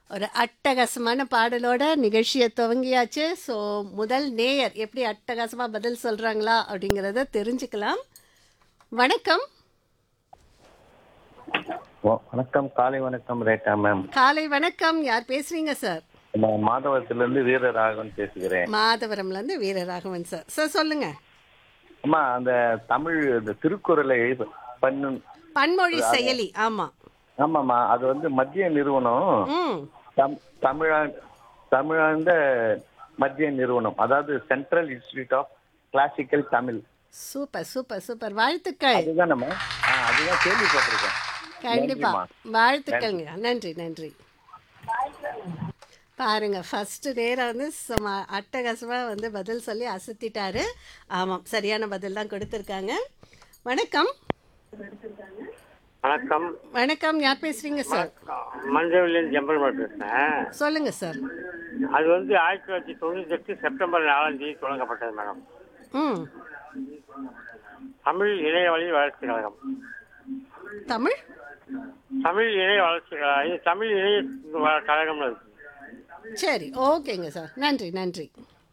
ஒரு அட்டகாசமான பாடலோட நிகழ்ச்சியை துவங்கியாச்சு ஸோ முதல் நேயர் எப்படி அட்டகாசமாக பதில் சொல்கிறாங்களா அப்படிங்கிறத தெரிஞ்சுக்கலாம் வணக்கம் ஓ, வணக்கம் காலை வணக்கம் ரேட்டா மேம் காலை வணக்கம் யார் பேசுறீங்க சார் நான் மாதவத்திலிருந்து வீரராகவன் பேசுகிறேன் மாதவரம்லேருந்து வீரராகவன் சார் சார் சொல்லுங்க அம்மா அந்த தமிழ் இந்த திருக்குறளை பண்ணு பன்மொழி செயலி ஆமாம் ஆமாம்மா அது வந்து மத்திய நிறுவனம் ம் தம் தமிழா தமிழாண்ட மத்திய நிறுவனம் அதாவது Central Institute of Classical Tamil super super super வாழ்த்துக்கள் அதுதான் நம்ம ஆ, அதுதான் கேள்விப்பட்டிருக்கேன் கண்டிப்பா நன்றிம்மா. வாழ்த்துக்கள்ங்க நன்றி நன்றி பாருங்க ஃபர்ஸ்ட் நேரம் வந்து சும்மா அட்டகாசமா வந்து பதில் சொல்லி அசத்திட்டாரு ஆமாம் சரியான பதில் தான் கொடுத்துருக்காங்க வணக்கம் வணக்கம் வணக்கம் யார் பேசுறீங்க சார் மஞ்சள்லேருந்து ஜம்பல்மட் பேசுகிறேன் சொல்லுங்க சார் அது வந்து ஆயிரத்தி தொள்ளாயிரத்தி தொண்ணூற்றி எட்டு செப்டம்பர் நாலாம் தேதி தொடங்கப்பட்டது மேடம் ம் தமிழ் இணைய வழி வளர்ச்சி கழகம் தமிழ் தமிழ் இணைய வளர்ச்சி கழகம் இது தமிழ் இணைய வ- கழகம்னு இருக்கு சரி ஓகேங்க சார் நன்றி நன்றி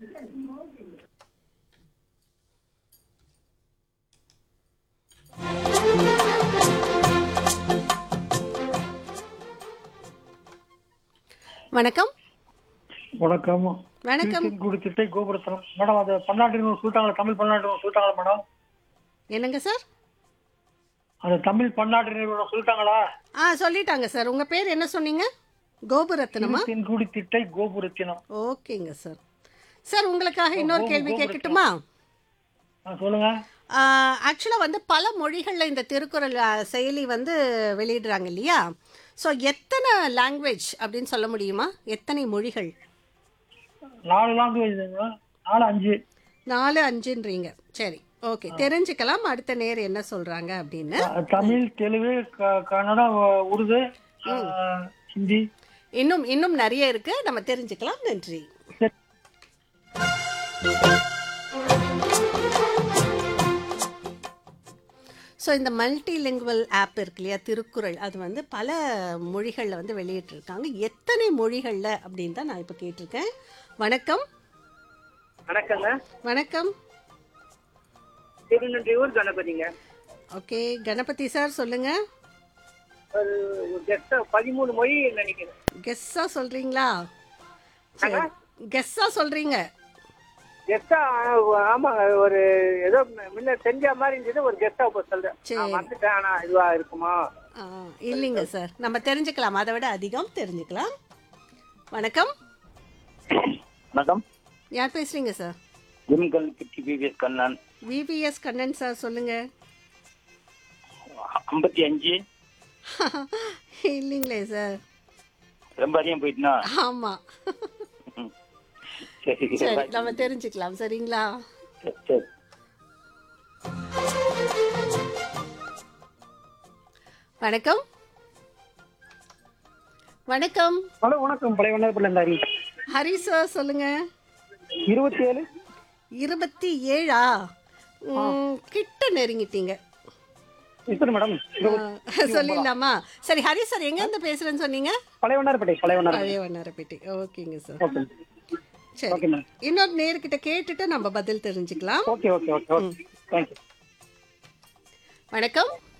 வணக்கம் வணக்கம் வணக்கம் குடிச்சிட்டு கோபுரத்தனம் மேடம் அது பன்னாட்டு சொல்லிட்டாங்களா தமிழ் பன்னாட்டு சொல்லிட்டாங்களா மேடம் என்னங்க சார் அது தமிழ் பன்னாட்டு நிறுவனம் சொல்லிட்டாங்களா ஆ சொல்லிட்டாங்க சார் உங்கள் பேர் என்ன சொன்னீங்க கோபுரத்னமா தென்குடி திட்டை கோபுரத்தினம் ஓகேங்க சார் சார் உங்களுக்காக இன்னொரு கேள்வி கேட்கட்டுமா ஆ, சொல்லுங்க ஆக்சுவலாக வந்து பல மொழிகளில் இந்த திருக்குறள் ஆ, செயலி வந்து வெளியிடுறாங்க இல்லையா ஸோ எத்தனை லாங்குவேஜ் அப்படின்னு சொல்ல முடியுமா எத்தனை மொழிகள் நாலு லாங்குவேஜ் நாலு அஞ்சு நாலு அஞ்சுன்றீங்க சரி ஓகே தெரிஞ்சுக்கலாம் அடுத்த நேர் என்ன சொல்கிறாங்க அப்படின்னு அஹ், தமிழ் தெலுங்கு க- கன்னடம் அஹ், உருது அஹ், ஹிந்தி இன்னும் இன்னும் நிறைய இருக்கு நம்ம தெரிஞ்சுக்கலாம் நன்றி ஸோ இந்த மல்டிலிங்குவல் ஆப் இருக்கு இல்லையா திருக்குறள் அது வந்து பல மொழிகளில் வந்து வெளியிட்டிருக்காங்க எத்தனை மொழிகளில் அப்படின்னு தான் நான் இப்போ கேட்டிருக்கேன் வணக்கம் வணக்கங்க வணக்கம் திருநன்றியூர் கணபதிங்க ஓகே கணபதி சார் சொல்லுங்க ஒரு கெஸ்ட் பதிமூணு மொழி நினைக்கிறேன் கெஸ்ஸாக சொல்கிறீங்களா சரி கெஸ்ஸாக சொல்கிறீங்க கெஸ்டா ஆமாங்க ஒரு ஏதோ முன்ன செஞ்ச மாதிரி இருந்தது ஒரு கெஸ்டா இப்போ சொல்றேன் சரி. நான் வந்துட்டேன் ஆனா இதுவா இருக்குமா ஆ, இல்லைங்க சார் நம்ம தெரிஞ்சுக்கலாம் அதை விட அதிகம் தெரிஞ்சுக்கலாம் வணக்கம் வணக்கம் யார் பேசுறீங்க சார் தினகல் கிட்டி PVS Kannan VPS Kannan sir சொல்லுங்க ஐம்பத்தி அஞ்சு இல்லைங்களே சார் ரொம்ப அதிகம் போயிட்டுனா ஆமா சரி சரி நம்ம தெரிஞ்சுக்கலாம் சரிங்களா சரி வணக்கம் வணக்கம் ஹலோ வணக்கம் பழைய வண்ணாரப்பள்ளி இருந்தாரி ஹரி சார் சொல்லுங்க இருபத்தி ஏழு இருபத்தி ஏழா ம், கிட்ட நெருங்கிட்டீங்க எத்தனை மேடம் ஆ, சொல்லிடலாமா சரி ஹரி சார் எங்கேருந்து பேசுறேன்னு சொன்னீங்க பழைய வண்ணாரப்பள்ளி பழைய வண்ணாரப்பள்ளி பழைய வண்ணாரப்பேட்டை ஓகேங்க சார் ஓகே சரி ஓகே மேம் இன்னொரு நேர்கிட்ட கேட்டுட்டு நம்ம பதில் தெரிஞ்சுக்கலாம் okay okay okay okay thank you வணக்கம்